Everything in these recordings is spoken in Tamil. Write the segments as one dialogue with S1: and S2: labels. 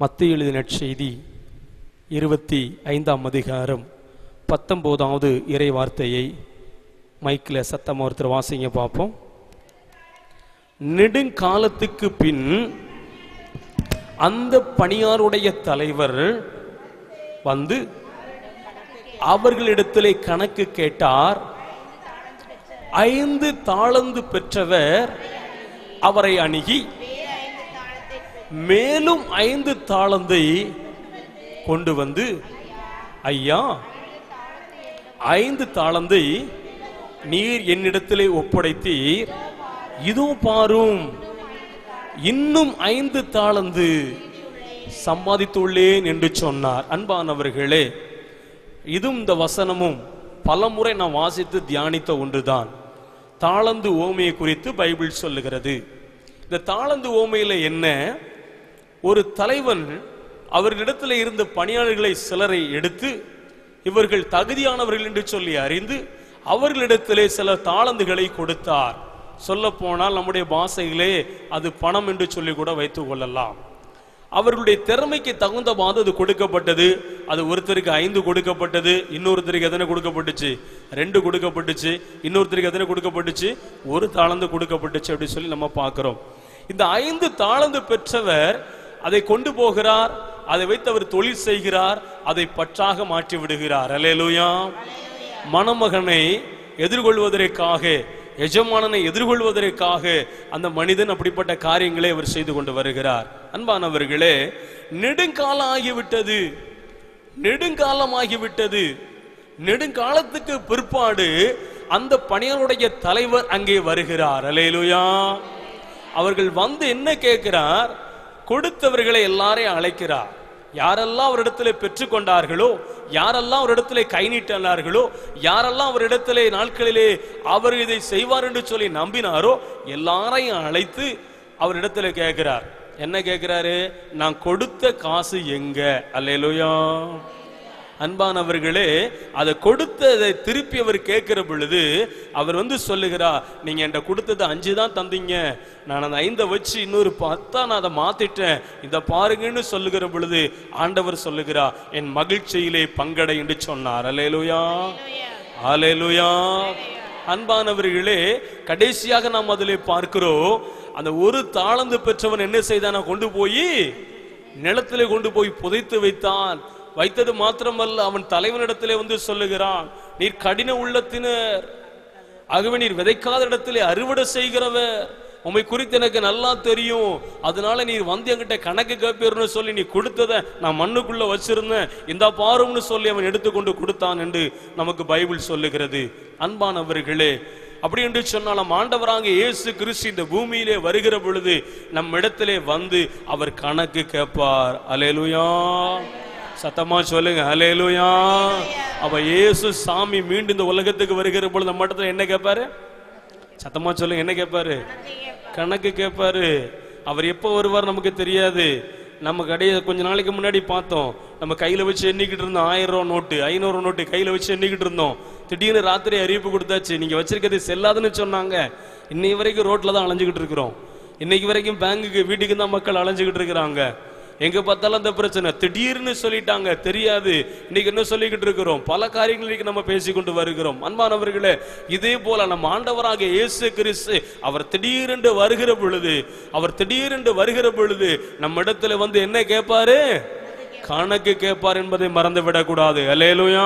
S1: மத்திய எழுதின நற்செய்தி இருபத்தி ஐந்தாம் அதிகாரம் பத்தொம்போதாவது இறை வார்த்தையை மைக்கில் சத்தமாக ஒருத்தர் வாசிங்க பார்ப்போம் நெடுங்காலத்துக்கு பின் அந்த பணியாருடைய தலைவர் வந்து அவர்களிடத்திலே கணக்கு கேட்டார் ஐந்து தாளந்து பெற்றவர் அவரை அணுகி மேலும் ஐந்து தாளந்தை கொண்டு வந்து ஐயா ஐந்து தாளந்தை நீர் என்னிடத்திலே ஒப்படைத்தீர் இதோ பாரும் இன்னும் ஐந்து தாளந்து சம்பாதித்துள்ளேன் என்று சொன்னார் அன்பானவர்களே இதுவும் இந்த வசனமும் பலமுறை நான் வாசித்து தியானித்த ஒன்றுதான் தாளந்து ஓமையை குறித்து பைபிள் சொல்லுகிறது இந்த தாளந்து ஓமையில என்ன ஒரு தலைவன் அவர்களிடத்தில் இருந்த பணியாளர்களை சிலரை எடுத்து இவர்கள் தகுதியானவர்கள் என்று சொல்லி அறிந்து அவர்களிடத்திலே சில தாளந்துகளை கொடுத்தார் சொல்ல போனால் நம்முடைய பாஷையிலே அது பணம் என்று சொல்லி கூட வைத்துக் கொள்ளலாம் அவர்களுடைய திறமைக்கு தகுந்த மாதிரி அது கொடுக்கப்பட்டது அது ஒருத்தருக்கு ஐந்து கொடுக்கப்பட்டது இன்னொருத்தருக்கு எத்தனை கொடுக்கப்பட்டுச்சு ரெண்டு கொடுக்கப்பட்டுச்சு இன்னொருத்தருக்கு எத்தனை கொடுக்கப்பட்டுச்சு ஒரு தாளந்து கொடுக்கப்பட்டுச்சு அப்படின்னு சொல்லி நம்ம பார்க்கிறோம் இந்த ஐந்து தாளந்து பெற்றவர் அதை கொண்டு போகிறார் அதை வைத்து அவர் தொழில் செய்கிறார் அதை பற்றாக மாற்றி விடுகிறார் அலேலுயா மணமகனை எதிர்கொள்வதற்காக எஜமானனை எதிர்கொள்வதற்காக அந்த மனிதன் அப்படிப்பட்ட காரியங்களை அவர் செய்து கொண்டு வருகிறார் அன்பானவர்களே நெடுங்காலம் ஆகிவிட்டது நெடுங்காலம் ஆகிவிட்டது நெடுங்காலத்துக்கு பிற்பாடு அந்த பணியாளருடைய தலைவர் அங்கே வருகிறார் அலேலுயா அவர்கள் வந்து என்ன கேட்கிறார் கொடுத்தவர்களை எல்லாரையும் அழைக்கிறார் யாரெல்லாம் அவரிடத்திலே பெற்றுக்கொண்டார்களோ யாரெல்லாம் அவரிடத்திலே கை நீட்டினார்களோ யாரெல்லாம் அவரிடத்திலே நாட்களிலே அவர் இதை செய்வார் என்று சொல்லி நம்பினாரோ எல்லாரையும் அழைத்து அவரிடத்திலே கேட்கிறார் என்ன கேட்கிறாரு நான் கொடுத்த காசு எங்க அல்லேலூயா அன்பானவர்களே அதை கொடுத்ததை திருப்பி அவர் கேட்கிற பொழுது அவர் வந்து சொல்லுகிறார் நீங்க என்கிட்ட கொடுத்தது அஞ்சு தான் தந்தீங்க நான் அந்த ஐந்தை வச்சு இன்னொரு பத்தா நான் அதை மாத்திட்டேன் இதை பாருங்கன்னு சொல்லுகிற பொழுது ஆண்டவர் சொல்லுகிறார் என் மகிழ்ச்சியிலே பங்கடை என்று சொன்னார் அலேலுயா அலேலுயா அன்பானவர்களே கடைசியாக நாம் அதிலே பார்க்கிறோம் அந்த ஒரு தாளந்து பெற்றவன் என்ன செய்தானா கொண்டு போய் நிலத்திலே கொண்டு போய் புதைத்து வைத்தான் வைத்தது மாத்திரமல்ல அவன் தலைவனிடத்திலே வந்து சொல்லுகிறான் நீர் கடின உள்ளத்தினர் ஆகவே நீர் விதைக்காத இடத்திலே அறுவடை செய்கிறவர் உண்மை குறித்து எனக்கு நல்லா தெரியும் அதனால நீர் வந்து என்கிட்ட கணக்கு கேட்பீர்னு சொல்லி நீ கொடுத்ததை நான் மண்ணுக்குள்ள வச்சிருந்தேன் இந்த பாரும்னு சொல்லி அவன் எடுத்துக்கொண்டு கொடுத்தான் என்று நமக்கு பைபிள் சொல்லுகிறது அன்பானவர்களே அப்படி என்று சொன்னால் நம் ஆண்டவராக இயேசு கிறிஸ்து இந்த பூமியிலே வருகிற பொழுது நம் இடத்திலே வந்து அவர் கணக்கு கேட்பார் அலேலுயா சத்தமா சொல்லுங்க அலேலுயா அப்ப இயேசு சாமி மீண்டும் இந்த உலகத்துக்கு வருகிற பொழுது நம்ம இடத்துல என்ன கேட்பாரு சத்தமா சொல்லுங்க என்ன கேட்பாரு கணக்கு கேட்பாரு அவர் எப்போ வருவார் நமக்கு தெரியாது நம்ம கடையை கொஞ்ச நாளைக்கு முன்னாடி பார்த்தோம் நம்ம கையில வச்சு எண்ணிக்கிட்டு இருந்தோம் ஆயிரம் ரூபா நோட்டு ஐநூறு நோட்டு கையில வச்சு எண்ணிக்கிட்டு இருந்தோம் திடீர்னு ராத்திரி அறிவிப்பு கொடுத்தாச்சு நீங்க வச்சிருக்கிறது செல்லாதுன்னு சொன்னாங்க இன்னை வரைக்கும் ரோட்ல தான் அலைஞ்சுக்கிட்டு இருக்கிறோம் இன்னைக்கு வரைக்கும் பேங்குக்கு வீட்டுக்கு தான் மக்கள் அலைஞ்சுக்கிட்டு இருக்கிறாங்க எங்க பார்த்தாலும் அந்த பிரச்சனை திடீர்னு சொல்லிட்டாங்க தெரியாது இன்னைக்கு என்ன சொல்லிக்கிட்டு இருக்கிறோம் பல காரியங்களுக்கு நம்ம பேசிக்கொண்டு வருகிறோம் அன்பானவர்களே இதே போல நம்ம ஆண்டவராக இயேசு கிறிஸ்து அவர் திடீரென்று வருகிற பொழுது அவர் திடீரென்று வருகிற பொழுது நம்ம இடத்துல வந்து என்ன கேட்பாரு கணக்கு கேட்பார் என்பதை மறந்து விடக்கூடாது அலேலுயா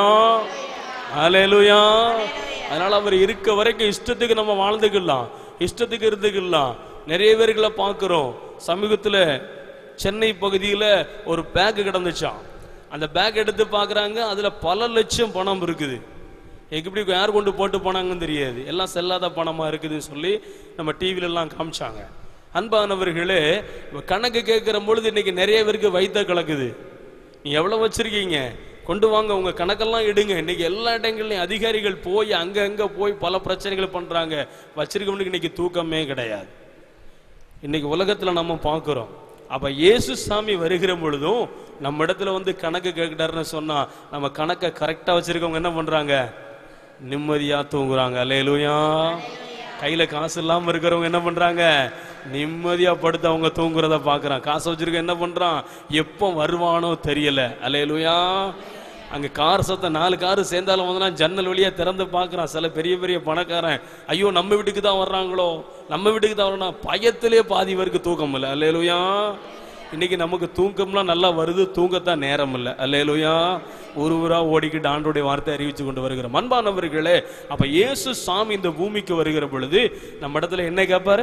S1: அலேலுயா அதனால அவர் இருக்க வரைக்கும் இஷ்டத்துக்கு நம்ம வாழ்ந்துக்கலாம் இஷ்டத்துக்கு இருந்துக்கலாம் நிறைய பேர்களை பார்க்கிறோம் சமீபத்துல சென்னை பகுதியில் ஒரு பேக் கிடந்துச்சான் அந்த பேக் எடுத்து பார்க்குறாங்க அதில் பல லட்சம் பணம் இருக்குது எப்படி யார் கொண்டு போட்டு போனாங்கன்னு தெரியாது எல்லாம் செல்லாத பணமாக இருக்குதுன்னு சொல்லி நம்ம டிவில எல்லாம் காமிச்சாங்க அன்பானவர்களே கணக்கு கேட்குற பொழுது இன்னைக்கு நிறைய பேருக்கு வைத்த கலக்குது நீ எவ்வளோ வச்சிருக்கீங்க கொண்டு வாங்க உங்க கணக்கெல்லாம் எடுங்க இன்னைக்கு எல்லா இடங்கள்லையும் அதிகாரிகள் போய் அங்க அங்க போய் பல பிரச்சனைகள் பண்றாங்க வச்சிருக்கவனுக்கு இன்னைக்கு தூக்கமே கிடையாது இன்னைக்கு உலகத்துல நம்ம பார்க்கிறோம் அப்ப இயேசு சாமி வருகிற பொழுதும் நம்ம இடத்துல வந்து கணக்கு கேட்கிறாருன்னு சொன்னா நம்ம கணக்கை கரெக்டா வச்சிருக்கவங்க என்ன பண்றாங்க நிம்மதியா தூங்குறாங்க அல்லேலூயா கையில காசு இல்லாம இருக்கிறவங்க என்ன பண்றாங்க நிம்மதியா படுத்து அவங்க தூங்குறத பார்க்கறான் காசு வச்சிருக்க என்ன பண்றான் எப்போ வருவானோ தெரியல அலையலுயா அங்க கார் சத்தம் நாலு காரு சேர்ந்தாலும் வந்து ஜன்னல் வழியா திறந்து பார்க்கறான் சில பெரிய பெரிய பணக்காரன் ஐயோ நம்ம வீட்டுக்கு தான் வர்றாங்களோ நம்ம வீட்டுக்கு தான் வரணும் பயத்திலே பாதி பேருக்கு தூக்கம் இல்லை அல்லேலுயா இன்னைக்கு நமக்கு தூக்கம்லாம் நல்லா வருது தூங்கத்தான் நேரம் இல்லை அல்லேலுயா ஒரு ஊரா ஓடிக்கிட்டு ஆண்டோடைய வார்த்தை அறிவிச்சு கொண்டு வருகிறோம் அன்பானவர்களே அப்ப இயேசு சாமி இந்த பூமிக்கு வருகிற பொழுது நம்ம இடத்துல என்ன கேட்பாரு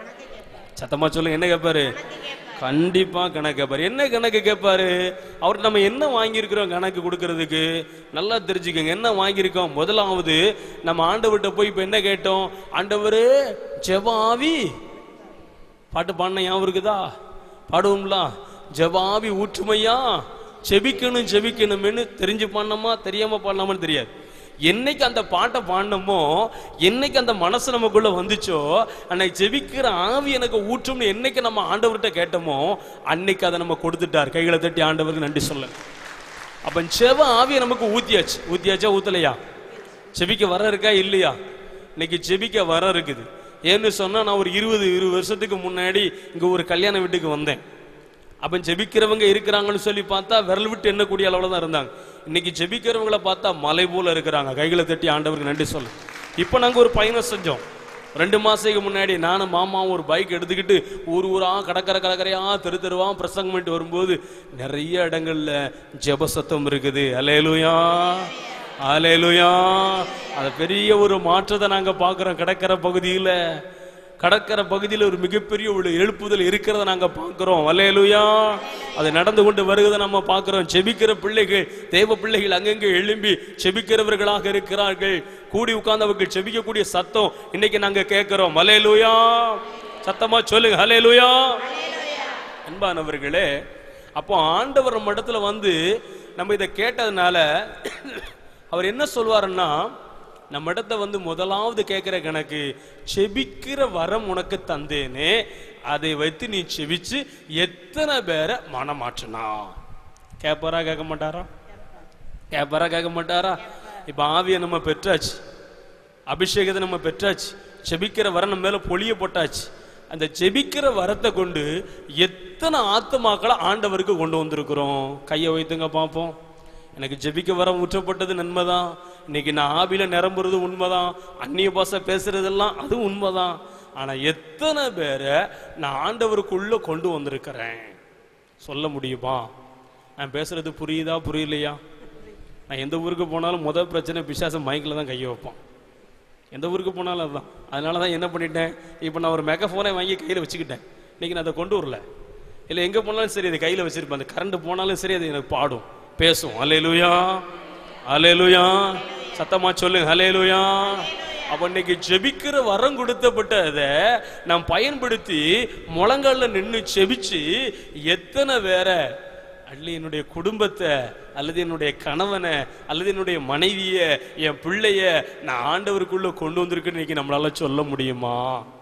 S1: சத்தமா சொல்லுங்க என்ன கேட்பாரு கண்டிப்பா கணக்கு கேட்பாரு என்ன கணக்கு கேட்பாரு அவர் நம்ம என்ன வாங்கியிருக்கிறோம் கணக்கு கொடுக்கறதுக்கு நல்லா தெரிஞ்சுக்கோங்க என்ன வாங்கியிருக்கோம் முதலாவது நம்ம ஆண்டவர்கிட்ட போய் இப்ப என்ன கேட்டோம் ஆண்டவரே ஜெப ஆவி பாட்டு பாடின ஞாபகம் இருக்குதா பாடுவோம்ல ஜெபாவி ஊற்றுமையா செபிக்கணும் செபிக்கணும்னு தெரிஞ்சு பாடணுமா தெரியாம பாடலாமான்னு தெரியாது என்னைக்கு அந்த பாட்டை பாடினோமோ என்னைக்கு அந்த மனசு நமக்குள்ள வந்துச்சோ அன்னைக்கு ஜெபிக்கிற ஆவி எனக்கு ஊற்றும்னு என்னைக்கு நம்ம ஆண்டவர்கிட்ட கேட்டோமோ அன்னைக்கு அதை நம்ம கொடுத்துட்டார் கைகளை தட்டி ஆண்டவருக்கு நன்றி சொல்ல அப்ப செவ ஆவியை நமக்கு ஊத்தியாச்சு ஊத்தியாச்சா ஊத்தலையா செபிக்க வர இருக்கா இல்லையா இன்னைக்கு செபிக்க வர இருக்குது ஏன்னு சொன்னா நான் ஒரு இருபது இருபது வருஷத்துக்கு முன்னாடி இங்க ஒரு கல்யாண வீட்டுக்கு வந்தேன் அப்ப ஜெபிக்கிறவங்க இருக்கிறாங்கன்னு சொல்லி பார்த்தா விரல் விட்டு எண்ணக்கூடிய அளவுல தான் இருந்தாங்க இன்னைக்கு ஜெபிக்கிறவங்கள பார்த்தா மலை போல இருக்கிறாங்க கைகளை தட்டி ஆண்டவருக்கு நன்றி சொல்லு இப்போ நாங்க ஒரு பயணம் செஞ்சோம் ரெண்டு மாசத்துக்கு முன்னாடி நானும் மாமாவும் ஒரு பைக் எடுத்துக்கிட்டு ஊர் ஊரா கடற்கரை கடற்கரையா தெரு தெருவா பிரசங்கம் பண்ணிட்டு வரும்போது நிறைய இடங்கள்ல ஜெப சத்தம் இருக்குது அலேலுயா அலேலுயா அது பெரிய ஒரு மாற்றத்தை நாங்க பார்க்கிறோம் கடற்கரை பகுதியில கடற்கரை பகுதியில் ஒரு மிகப்பெரிய ஒரு எழுப்புதல் இருக்கிறத நாங்க பார்க்கிறோம் அல்லேலுயா அது நடந்து கொண்டு வருகிறத நம்ம பார்க்கிறோம் செபிக்கிற பிள்ளைகள் தேவ பிள்ளைகள் அங்கங்கே எழும்பி செபிக்கிறவர்களாக இருக்கிறார்கள் கூடி உட்கார்ந்தவர்கள் செபிக்கக்கூடிய சத்தம் இன்னைக்கு நாங்க கேட்கிறோம் அல்லேலுயா சத்தமா சொல்லுங்க அல்லேலுயா அன்பானவர்களே அப்போ ஆண்டவர் நம்ம இடத்துல வந்து நம்ம இதை கேட்டதுனால அவர் என்ன சொல்வாருன்னா நம்ம இடத்த வந்து முதலாவது கேட்கிற கணக்கு செபிக்கிற வரம் உனக்கு தந்தேனே அதை வைத்து நீ செபிச்சு எத்தனை பேரை மனமாற்றினா கேட்பாரா கேட்க மாட்டாரா கேட்பாரா கேட்க மாட்டாரா இப்ப ஆவியை நம்ம பெற்றாச்சு அபிஷேகத்தை நம்ம பெற்றாச்சு செபிக்கிற வரம் நம்ம மேல பொழிய போட்டாச்சு அந்த ஜெபிக்கிற வரத்தை கொண்டு எத்தனை ஆத்துமாக்களை ஆண்டவருக்கு கொண்டு வந்திருக்கிறோம் கையை வைத்துங்க பார்ப்போம் எனக்கு ஜெபிக்க வரம் ஊற்றப்பட்டது நன்மைதான் இன்னைக்கு நான் ஆவில நிரம்புறது உண்மைதான் அந்நிய பாசை பேசுறதெல்லாம் அது உண்மைதான் ஆனா எத்தனை பேரை நான் ஆண்டவருக்குள்ள கொண்டு வந்திருக்கிறேன் சொல்ல முடியுமா நான் பேசுறது புரியுதா புரியலையா நான் எந்த ஊருக்கு போனாலும் முதல் பிரச்சனை பிசாசம் மைக்கில் தான் கையை வைப்பான் எந்த ஊருக்கு போனாலும் அதுதான் அதனால தான் என்ன பண்ணிட்டேன் இப்போ நான் ஒரு மெகஃபோனை வாங்கி கையில் வச்சுக்கிட்டேன் இன்னைக்கு நான் அதை கொண்டு வரல இல்லை எங்கே போனாலும் சரி அதை கையில் வச்சிருப்பேன் அந்த கரண்ட் போனாலும் சரி அது எனக்கு பாடும் பேசும் அலேலுயா அலேலுயா சத்தமா சொல்லுங்க அலேலுயா அப்ப இன்னைக்கு ஜெபிக்கிற வரம் கொடுத்தப்பட்டதை நாம் பயன்படுத்தி முழங்கால்ல நின்று செபிச்சு எத்தனை பேரை அல்லது என்னுடைய குடும்பத்தை அல்லது என்னுடைய கணவனை அல்லது என்னுடைய மனைவிய என் பிள்ளைய நான் ஆண்டவருக்குள்ள கொண்டு வந்திருக்கேன்னு இன்னைக்கு நம்மளால சொல்ல முடியுமா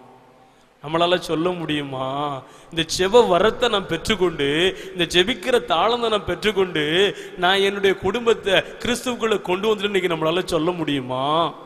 S1: நம்மளால சொல்ல முடியுமா இந்த செவ வரத்தை நான் பெற்றுக்கொண்டு இந்த ஜெபிக்கிற தாளத்தை நான் பெற்றுக்கொண்டு நான் என்னுடைய குடும்பத்தை கிறிஸ்துவுக்குள்ள கொண்டு வந்துட்டு இன்னைக்கு நம்மளால சொல்ல முடியுமா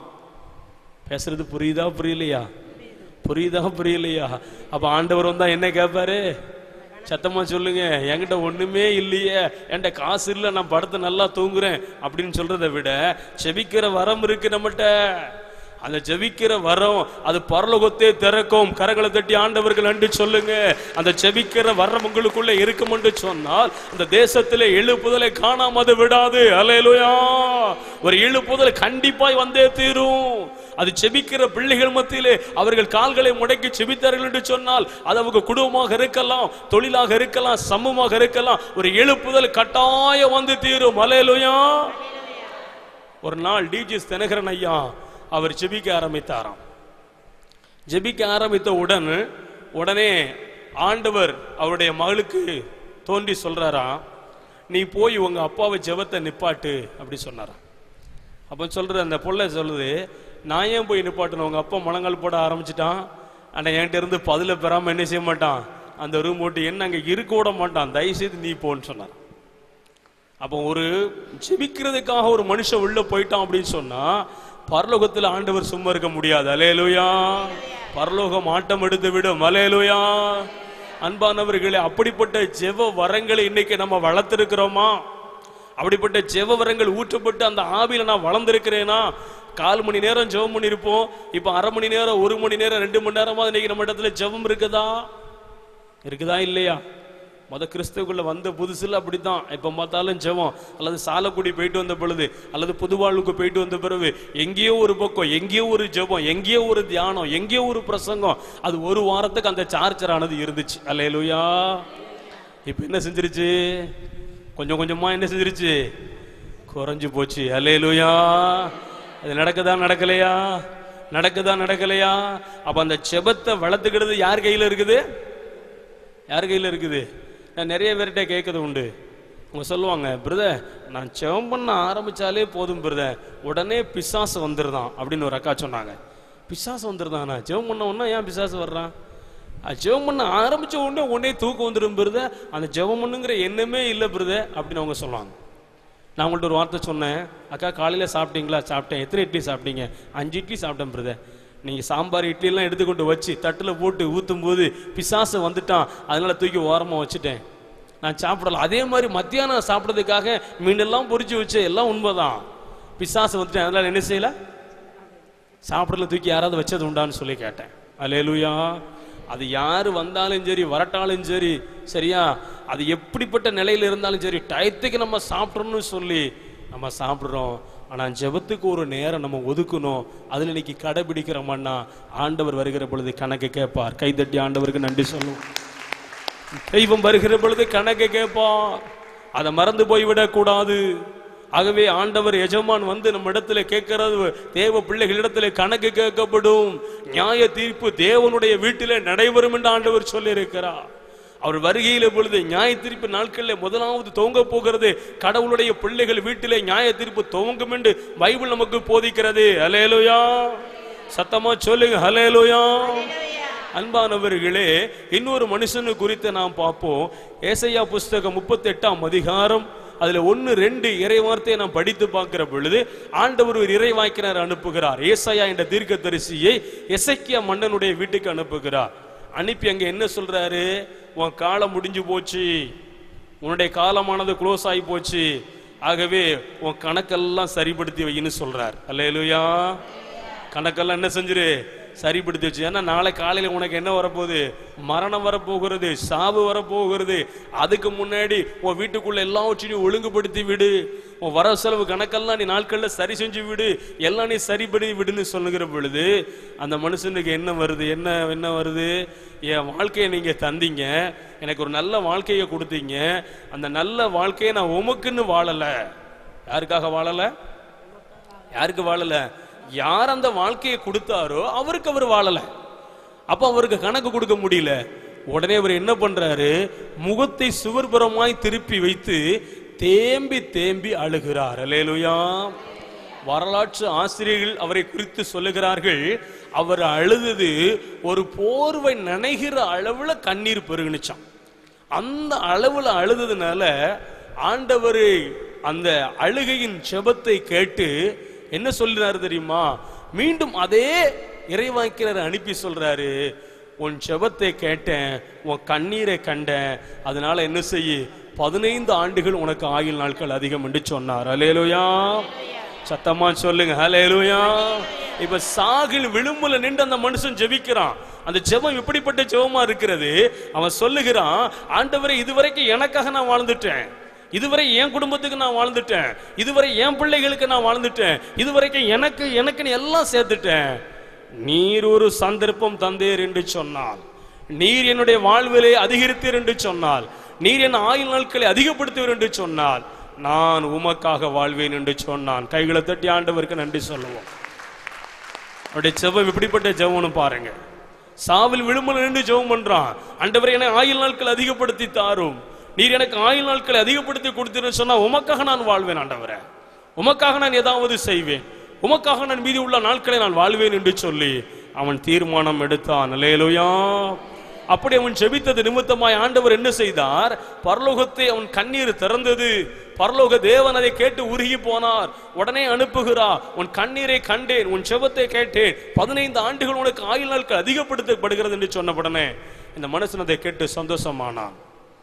S1: பேசுறது புரியுதா புரியலையா புரியுதா புரியலையா அப்ப ஆண்டவர் வந்தா என்ன கேட்பாரு சத்தமா சொல்லுங்க என்கிட்ட ஒண்ணுமே இல்லையே என்கிட்ட காசு இல்லை நான் படுத்து நல்லா தூங்குறேன் அப்படின்னு சொல்றதை விட செபிக்கிற வரம் இருக்கு நம்மகிட்ட அந்த ஜெபிக்கிற வரம் அது பரலோகத்தை திறக்கும் கரங்களை தட்டி ஆண்டவர்கள் என்று சொல்லுங்க அந்த ஜெபிக்கிற வரம் உங்களுக்குள்ள இருக்கும் என்று சொன்னால் அந்த தேசத்திலே எழுப்புதலை காணாமது விடாது அலையலுயா ஒரு எழுப்புதல் கண்டிப்பாய் வந்தே தீரும் அது செபிக்கிற பிள்ளைகள் மத்தியிலே அவர்கள் கால்களை முடக்கி செபித்தார்கள் என்று சொன்னால் அது அவங்க குடும்பமாக இருக்கலாம் தொழிலாக இருக்கலாம் சமூகமாக இருக்கலாம் ஒரு எழுப்புதல் கட்டாயம் வந்து தீரும் அலையலுயா ஒரு நாள் டிஜிஎஸ் தினகரன் ஐயா அவர் ஜெபிக்க ஆரம்பித்தாராம் ஜெபிக்க ஆரம்பித்த உடன் உடனே ஆண்டவர் அவருடைய மகளுக்கு தோன்றி சொல்றாராம் நீ போய் உங்க அப்பாவை ஜெபத்தை நிப்பாட்டு அப்படி சொன்னாராம் அப்போ சொல்ற அந்த பொண்ணை சொல்லுது நான் ஏன் போய் நிப்பாட்டணும் உங்க அப்பா முழங்கால் போட ஆரம்பிச்சிட்டான் ஆனால் என்கிட்ட இருந்து பதில பெறாம என்ன செய்ய மாட்டான் அந்த ரூம் போட்டு என்ன அங்கே இருக்க விட மாட்டான் தயவுசெய்து நீ போன்னு சொன்னார் அப்போ ஒரு ஜெபிக்கிறதுக்காக ஒரு மனுஷன் உள்ள போயிட்டான் அப்படின்னு சொன்னா பரலோகத்தில் ஆண்டவர் சும்மா இருக்க முடியாது அலேலுயா பரலோகம் ஆட்டம் எடுத்து விடும் அலேலுயா அன்பானவர்களே அப்படிப்பட்ட ஜெப வரங்களை இன்னைக்கு நம்ம வளர்த்திருக்கிறோமா அப்படிப்பட்ட ஜெப வரங்கள் ஊற்றப்பட்டு அந்த ஆவியில நான் வளர்ந்திருக்கிறேனா கால் மணி நேரம் ஜெபம் பண்ணியிருப்போம் இப்போ அரை மணி நேரம் ஒரு மணி நேரம் ரெண்டு மணி நேரமா இன்னைக்கு நம்ம இடத்துல ஜெபம் இருக்குதா இருக்குதா இல்லையா மொத கிறிஸ்துக்குள்ள வந்த புதுசுல அப்படித்தான் எப்ப பார்த்தாலும் ஜெபம் அல்லது சாலக்குடி போயிட்டு வந்த பொழுது அல்லது புதுவாழ்வுக்கு போயிட்டு வந்த பிறகு எங்கேயோ ஒரு பக்கம் எங்கேயோ ஒரு ஜெபம் எங்கேயோ ஒரு தியானம் எங்கேயோ ஒரு பிரசங்கம் அது ஒரு வாரத்துக்கு அந்த சார்ஜர் ஆனது இருந்துச்சு அல்லேலூயா இப்ப என்ன செஞ்சிருச்சு கொஞ்சம் கொஞ்சமா என்ன செஞ்சிருச்சு குறைஞ்சு போச்சு அல்லேலூயா அது நடக்குதா நடக்கலையா நடக்குதா நடக்கலையா அப்ப அந்த செபத்தை வளர்த்துக்கிறது யார் கையில இருக்குது யார் கையில் இருக்குது நான் நிறைய பேர்கிட்ட கேட்கறது உண்டு அவங்க சொல்லுவாங்க பிரதர் நான் செவம் பண்ண ஆரம்பிச்சாலே போதும் பிரதர் உடனே பிசாசு வந்துருதான் அப்படின்னு ஒரு அக்கா சொன்னாங்க பிசாசு வந்துருதானா ஜெபம் பண்ண உடனே ஏன் பிசாசு வர்றான் அது ஜெபம் பண்ண ஆரம்பிச்ச உடனே உடனே தூக்கம் வந்துடும் பிரதர் அந்த ஜெபம் பண்ணுங்கிற எண்ணமே இல்லை பிரதர் அப்படின்னு அவங்க சொல்லுவாங்க நான் உங்கள்ட்ட ஒரு வார்த்தை சொன்னேன் அக்கா காலையில் சாப்பிட்டீங்களா சாப்பிட்டேன் எத்தனை இட்லி சாப்பிட்டீங்க அஞ்சு இட்லி சாப்பிட்டேன் பிரதர் நீங்கள் சாம்பார் இட்லியெல்லாம் எடுத்துக்கொண்டு வச்சு தட்டில் போட்டு ஊற்றும் போது பிசாசு வந்துட்டான் அதனால தூக்கி ஓரமாக வச்சுட்டேன் நான் சாப்பிடல அதே மாதிரி மத்தியானம் சாப்பிட்றதுக்காக மீனெல்லாம் பொரிச்சு வச்சு எல்லாம் உண்மைதான் பிசாசு வந்துட்டேன் அதனால என்ன செய்யல சாப்பிடல தூக்கி யாராவது வச்சது உண்டான்னு சொல்லி கேட்டேன் அலேலுயா அது யார் வந்தாலும் சரி வரட்டாலும் சரி சரியா அது எப்படிப்பட்ட நிலையில இருந்தாலும் சரி டயத்துக்கு நம்ம சாப்பிட்றோம்னு சொல்லி நம்ம சாப்பிட்றோம் ஆனால் ஜெபத்துக்கு ஒரு நேரம் நம்ம ஒதுக்கணும் அதில் இன்னைக்கு கடைபிடிக்கிறோம்னா ஆண்டவர் வருகிற பொழுது கணக்கு கேட்பார் கைதட்டி ஆண்டவருக்கு நன்றி சொல்லுவோம் தெய்வம் வருகிற பொழுது கணக்கு கேட்பார் அதை மறந்து போய்விடக் கூடாது ஆகவே ஆண்டவர் எஜமான் வந்து நம்ம இடத்துல கேட்கிறது தேவ பிள்ளைகளிடத்துல கணக்கு கேட்கப்படும் நியாய தீர்ப்பு தேவனுடைய வீட்டிலே நடைபெறும் என்று ஆண்டவர் சொல்லி இருக்கிறார் அவர் வருகையில பொழுது நியாய தீர்ப்பு நாட்களில் முதலாவது துவங்க போகிறது கடவுளுடைய பிள்ளைகள் வீட்டிலே நியாய தீர்ப்பு துவங்கும் என்று பைபிள் நமக்கு போதிக்கிறது ஹலேலுயா சத்தமா சொல்லுங்க ஹலேலுயா அன்பானவர்களே இன்னொரு மனுஷனு குறித்து நாம் பார்ப்போம் ஏசையா புஸ்தகம் முப்பத்தி எட்டாம் அதிகாரம் அதுல ஒன்னு ரெண்டு இறைவார்த்தையை நாம் படித்து பார்க்கிற பொழுது ஆண்டவர் ஒரு இறைவாய்க்கினர் அனுப்புகிறார் ஏசாயா என்ற தீர்க்கதரிசியை எசைக்கியா மன்னனுடைய வீட்டுக்கு அனுப்புகிறார் அனுப்பி அங்க என்ன சொல்றாரு உன் காலம் முடிஞ்சு போச்சு உன்னுடைய காலமானது க்ளோஸ் ஆகி போச்சு ஆகவே உன் கணக்கெல்லாம் சரிப்படுத்தி வைன்னு சொல்றார் அல்லேலூயா கணக்கெல்லாம் என்ன செஞ்சிரு சரிப்படுத்தி வச்சு ஏன்னா நாளை காலையில உனக்கு என்ன வரப்போகுது மரணம் வரப்போகிறது சாவு வரப்போகிறது அதுக்கு முன்னாடி உன் வீட்டுக்குள்ள எல்லாவற்றையும் ஒழுங்குபடுத்தி விடு உன் வர செலவு கணக்கெல்லாம் நீ நாட்கள்ல சரி செஞ்சு விடு எல்லாம் நீ சரிபடி விடுன்னு சொல்லுகிற பொழுது அந்த மனுஷனுக்கு என்ன வருது என்ன என்ன வருது என் வாழ்க்கையை நீங்க தந்தீங்க எனக்கு ஒரு நல்ல வாழ்க்கையை கொடுத்தீங்க அந்த நல்ல வாழ்க்கையை நான் உமக்குன்னு வாழல யாருக்காக வாழல யாருக்கு வாழல யார் அந்த வாழ்க்கையை கொடுத்தாரோ அவருக்கு அவர் வாழல அப்ப அவருக்கு கணக்கு கொடுக்க முடியல உடனே அவர் என்ன பண்றாரு முகத்தை சுவர்புறமாய் திருப்பி வைத்து தேம்பி தேம்பி அழுகிறார் அலேலுயா வரலாற்று ஆசிரியர்கள் அவரை குறித்து சொல்லுகிறார்கள் அவர் அழுதது ஒரு போர்வை நனைகிற அளவுல கண்ணீர் பெருகுனுச்சான் அந்த அளவுல அழுததுனால ஆண்டவர் அந்த அழுகையின் செபத்தை கேட்டு என்ன சொல்றாரு தெரியுமா மீண்டும் அதே இறைவாய்க்கிறர் அனுப்பி சொல்றாரு உன் செபத்தை கேட்டேன் உன் கண்ணீரை கண்டேன் அதனால என்ன செய்ய பதினைந்து ஆண்டுகள் உனக்கு ஆயுள் நாட்கள் அதிகம் என்று சொன்னார் அலேலுயா சத்தமா சொல்லுங்க ஹலேலுயா இப்ப சாகில் விளிம்புல நின்று அந்த மனுஷன் ஜெபிக்கிறான் அந்த ஜெபம் இப்படிப்பட்ட ஜெபமா இருக்கிறது அவன் சொல்லுகிறான் ஆண்டவரே இதுவரைக்கும் எனக்காக நான் வாழ்ந்துட்டேன் இதுவரை என் குடும்பத்துக்கு நான் வாழ்ந்துட்டேன் இதுவரை என் பிள்ளைகளுக்கு நான் வாழ்ந்துட்டேன் இதுவரைக்கும் எனக்கு எனக்குன்னு எல்லாம் சேர்த்துட்டேன் நீர் ஒரு சந்தர்ப்பம் தந்தேர் என்று சொன்னால் நீர் என்னுடைய வாழ்விலே அதிகரித்தீர் என்று சொன்னால் நீர் என் ஆயுள் நாட்களை அதிகப்படுத்துவீர் என்று சொன்னால் நான் உமக்காக வாழ்வேன் என்று சொன்னான் கைகளை தட்டி ஆண்டவருக்கு நன்றி சொல்லுவோம் அவருடைய செவம் இப்படிப்பட்ட ஜெபம்னு பாருங்க சாவில் விழுமல் நின்று ஜெபம் பண்றான் ஆண்டவரே என்னை ஆயுள் நாட்கள் அதிகப்படுத்தி தாரும் நீர் எனக்கு ஆயுள் நாட்களை அதிகப்படுத்தி கொடுத்தீர்னு சொன்னா உமக்காக நான் வாழ்வேன் ஆண்டவரே உமக்காக நான் ஏதாவது செய்வேன் உமக்காக நான் மீதி உள்ள நாட்களை நான் வாழ்வேன் என்று சொல்லி அவன் தீர்மானம் எடுத்தான் அலேலுயா அப்படி அவன் ஜெபித்தது நிமித்தமாய் ஆண்டவர் என்ன செய்தார் பரலோகத்தை அவன் கண்ணீர் திறந்தது பரலோக தேவன் அதை கேட்டு உருகி போனார் உடனே அனுப்புகிறார் உன் கண்ணீரை கண்டேன் உன் ஜெபத்தை கேட்டேன் பதினைந்து ஆண்டுகள் உனக்கு ஆயுள் நாட்கள் அதிகப்படுத்தப்படுகிறது என்று சொன்ன உடனே இந்த மனுஷன் அதை கேட்டு சந்தோஷமானான்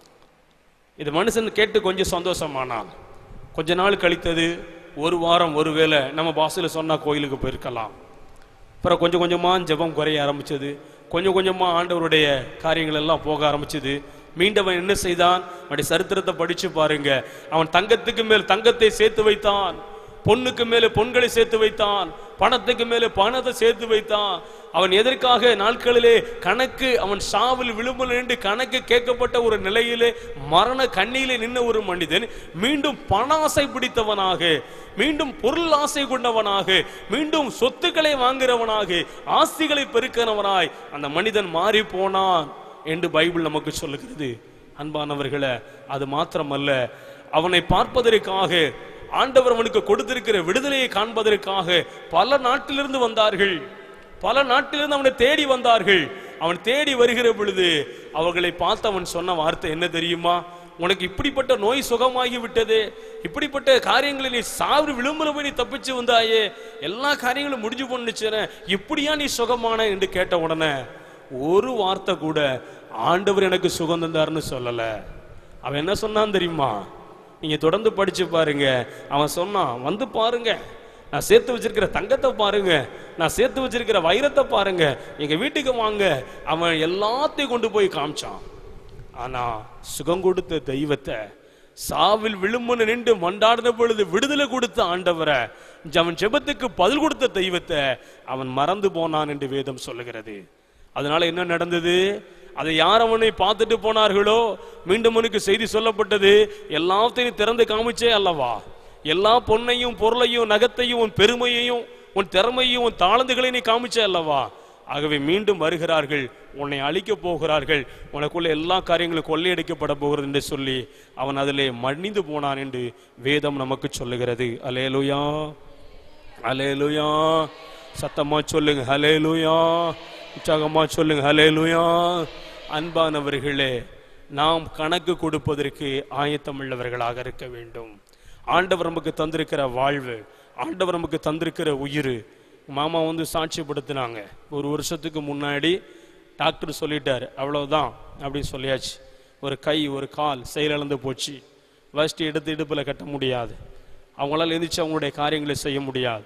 S1: இது மனுஷன் கேட்டு கொஞ்சம் சந்தோஷமானான் கொஞ்ச நாள் கழித்தது ஒரு வாரம் ஒருவேளை நம்ம பாசையில் சொன்னா கோயிலுக்கு போயிருக்கலாம் அப்புறம் கொஞ்சம் கொஞ்சமா ஜெபம் குறைய ஆரம்பிச்சது கொஞ்சம் கொஞ்சமா ஆண்டவருடைய காரியங்கள் எல்லாம் போக ஆரம்பிச்சது மீண்டும் அவன் என்ன செய்தான் அவனுடைய சரித்திரத்தை படிச்சு பாருங்க அவன் தங்கத்துக்கு மேல் தங்கத்தை சேர்த்து வைத்தான் பொண்ணுக்கு மேலே பொன்களை சேர்த்து வைத்தான் பணத்துக்கு மேலே பணத்தை சேர்த்து வைத்தான் அவன் எதற்காக நாட்களிலே கணக்கு அவன் சாவில் விளிம்பில் நின்று கணக்கு கேட்கப்பட்ட ஒரு நிலையிலே மரண கண்ணியிலே நின்ன ஒரு மனிதன் மீண்டும் பணாசை பிடித்தவனாக மீண்டும் பொருள் ஆசை கொண்டவனாக மீண்டும் சொத்துக்களை வாங்குறவனாக ஆஸ்திகளை பெருக்கிறவனாய் அந்த மனிதன் மாறி போனான் என்று பைபிள் நமக்கு சொல்லுகிறது அன்பானவர்களே அது மாத்திரமல்ல அவனை பார்ப்பதற்காக ஆண்டவர் அவனுக்கு கொடுத்திருக்கிற விடுதலையை காண்பதற்காக பல நாட்டிலிருந்து வந்தார்கள் பல நாட்டிலிருந்து அவனை தேடி வந்தார்கள் அவன் தேடி வருகிற பொழுது அவர்களை பார்த்து அவன் சொன்ன வார்த்தை என்ன தெரியுமா உனக்கு இப்படிப்பட்ட நோய் சுகமாகி விட்டது இப்படிப்பட்ட காரியங்களை நீ சாவு விளிம்புல போய் நீ தப்பிச்சு வந்தாயே எல்லா காரியங்களும் முடிஞ்சு போனுச்சுன இப்படியா நீ சுகமான என்று கேட்ட உடனே ஒரு வார்த்தை கூட ஆண்டவர் எனக்கு சுகம் தந்தாருன்னு சொல்லல அவன் என்ன சொன்னான் தெரியுமா நீங்க தொடர்ந்து படிச்சு பாருங்க அவன் சொன்னான் வந்து பாருங்க நான் சேர்த்து வச்சிருக்கிற தங்கத்தை பாருங்க நான் சேர்த்து வச்சிருக்கிற வைரத்தை பாருங்க எங்க வீட்டுக்கு வாங்க அவன் எல்லாத்தையும் கொண்டு போய் காமிச்சான் ஆனா சுகம் கொடுத்த தெய்வத்தை சாவில் விழும்புன்னு நின்று மண்டாடின பொழுது விடுதலை கொடுத்த ஆண்டவரை அவன் ஜெபத்துக்கு பதில் கொடுத்த தெய்வத்தை அவன் மறந்து போனான் என்று வேதம் சொல்லுகிறது அதனால என்ன நடந்தது அதை யார் அவனை பார்த்துட்டு போனார்களோ மீண்டும் அவனுக்கு செய்தி சொல்லப்பட்டது எல்லாத்தையும் திறந்து காமிச்சே அல்லவா எல்லா பொன்னையும் பொருளையும் நகத்தையும் உன் பெருமையையும் உன் திறமையும் உன் தாளந்துகளை நீ காமிச்சே அல்லவா ஆகவே மீண்டும் வருகிறார்கள் உன்னை அழிக்க போகிறார்கள் உனக்குள்ள எல்லா காரியங்களும் கொள்ளையடிக்கப்பட போகிறது என்று சொல்லி அவன் அதிலே மன்னிந்து போனான் என்று வேதம் நமக்கு சொல்லுகிறது அலேலுயா அலேலுயா சத்தமா சொல்லுங்க ஹலேலுயா உற்சாகமா சொல்லுங்க ஹலேலுயா அன்பானவர்களே நாம் கணக்கு கொடுப்பதற்கு ஆயத்தமுள்ளவர்களாக இருக்க வேண்டும் ஆண்டவர் நமக்கு தந்திருக்கிற வாழ்வு ஆண்டவர் நமக்கு தந்திருக்கிற உயிர் மாமா வந்து சாட்சிப்படுத்தினாங்க ஒரு வருஷத்துக்கு முன்னாடி டாக்டர் சொல்லிட்டார் அவ்வளவுதான் அப்படின்னு சொல்லியாச்சு ஒரு கை ஒரு கால் செயலிழந்து போச்சு வஸ்டி எடுத்து இடுப்பில் கட்ட முடியாது அவங்களால எந்திரிச்சு அவங்களுடைய காரியங்களை செய்ய முடியாது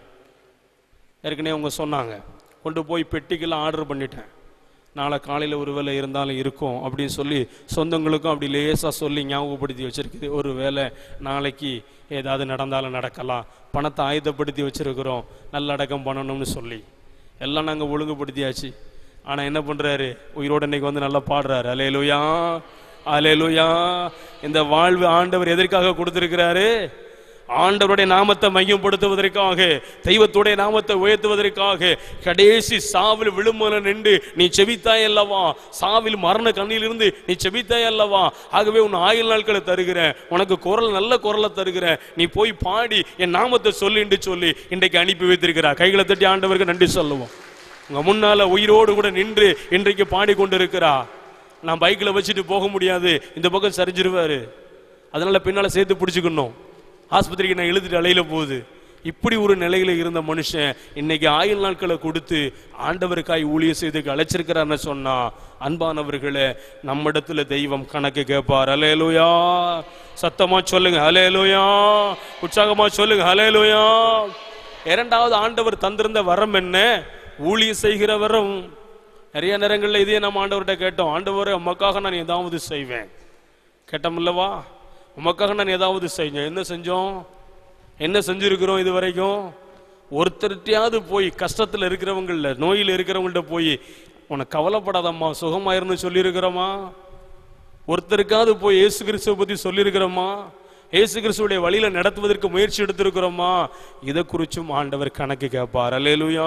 S1: ஏற்கனவே அவங்க சொன்னாங்க கொண்டு போய் பெட்டிக்கெல்லாம் ஆர்டர் பண்ணிட்டேன் நாளை காலையில் ஒரு வேலை இருந்தாலும் இருக்கும் அப்படின்னு சொல்லி சொந்தங்களுக்கும் அப்படி லேசாக சொல்லி ஞாபகப்படுத்தி வச்சிருக்குது ஒரு வேலை நாளைக்கு ஏதாவது நடந்தாலும் நடக்கலாம் பணத்தை ஆயுதப்படுத்தி வச்சிருக்கிறோம் நல்லடக்கம் பண்ணணும்னு சொல்லி எல்லாம் நாங்கள் ஒழுங்குபடுத்தியாச்சு ஆனால் என்ன பண்ணுறாரு உயிரோட இன்னைக்கு வந்து நல்லா பாடுறாரு அலேலுயா அலேலுயா இந்த வாழ்வு ஆண்டவர் எதற்காக கொடுத்திருக்கிறாரு ஆண்டவருடைய நாமத்தை மையப்படுத்துவதற்காக தெய்வத்துடைய நாமத்தை உயர்த்துவதற்காக கடைசி சாவில் விழுமல நின்று நீ செபித்தாய் அல்லவா சாவில் மரண கண்ணிலிருந்து நீ செபித்தாய் அல்லவா ஆகவே உன் ஆயுள் நாட்களை தருகிறேன் உனக்கு குரல் நல்ல குரலை தருகிறேன் நீ போய் பாடி என் நாமத்தை சொல்லு என்று சொல்லி இன்றைக்கு அனுப்பி வைத்திருக்கிறார் கைகளை தட்டி ஆண்டவருக்கு நன்றி சொல்லுவோம் உங்க முன்னால உயிரோடு கூட நின்று இன்றைக்கு பாடி கொண்டிருக்கிறா நான் பைக்கில் வச்சுட்டு போக முடியாது இந்த பக்கம் சரிஞ்சிருவாரு அதனால பின்னால சேர்த்து பிடிச்சுக்கணும் ஆஸ்பத்திரிக்கு நான் எழுதிட்டு அலையில போகுது இப்படி ஒரு நிலையில இருந்த மனுஷன் இன்னைக்கு ஆயுள் நாட்களை கொடுத்து ஆண்டவருக்காய் ஊழிய செய்துக்கு அழைச்சிருக்கிறான்னு சொன்னா அன்பானவர்களே நம்மிடத்துல தெய்வம் கணக்கு கேட்பார் அலேலுயா சத்தமா சொல்லுங்க அலேலுயா உற்சாகமா சொல்லுங்க அலேலுயா இரண்டாவது ஆண்டவர் தந்திருந்த வரம் என்ன ஊழியம் செய்கிற வரம் நிறைய நேரங்கள்ல இதே நம்ம ஆண்டவர்கிட்ட கேட்டோம் ஆண்டவரே உமக்காக நான் ஏதாவது செய்வேன் கேட்டோம்லவா உமக்காக நான் ஏதாவது செஞ்சேன் என்ன செஞ்சோம் என்ன செஞ்சிருக்கிறோம் இது வரைக்கும் ஒருத்தர்கிட்டயாவது போய் கஷ்டத்தில் இருக்கிறவங்கள நோயில் இருக்கிறவங்கள்ட்ட போய் உனக்கு கவலைப்படாதம்மா சுகமாயிருன்னு சொல்லியிருக்கிறோமா ஒருத்தருக்காவது போய் இயேசு கிறிஸ்துவை பத்தி சொல்லியிருக்கிறோமா இயேசு கிறிஸ்துடைய வழியில நடத்துவதற்கு முயற்சி எடுத்திருக்கிறோமா இதை குறிச்சும் ஆண்டவர் கணக்கு கேட்பார் அலேலுயா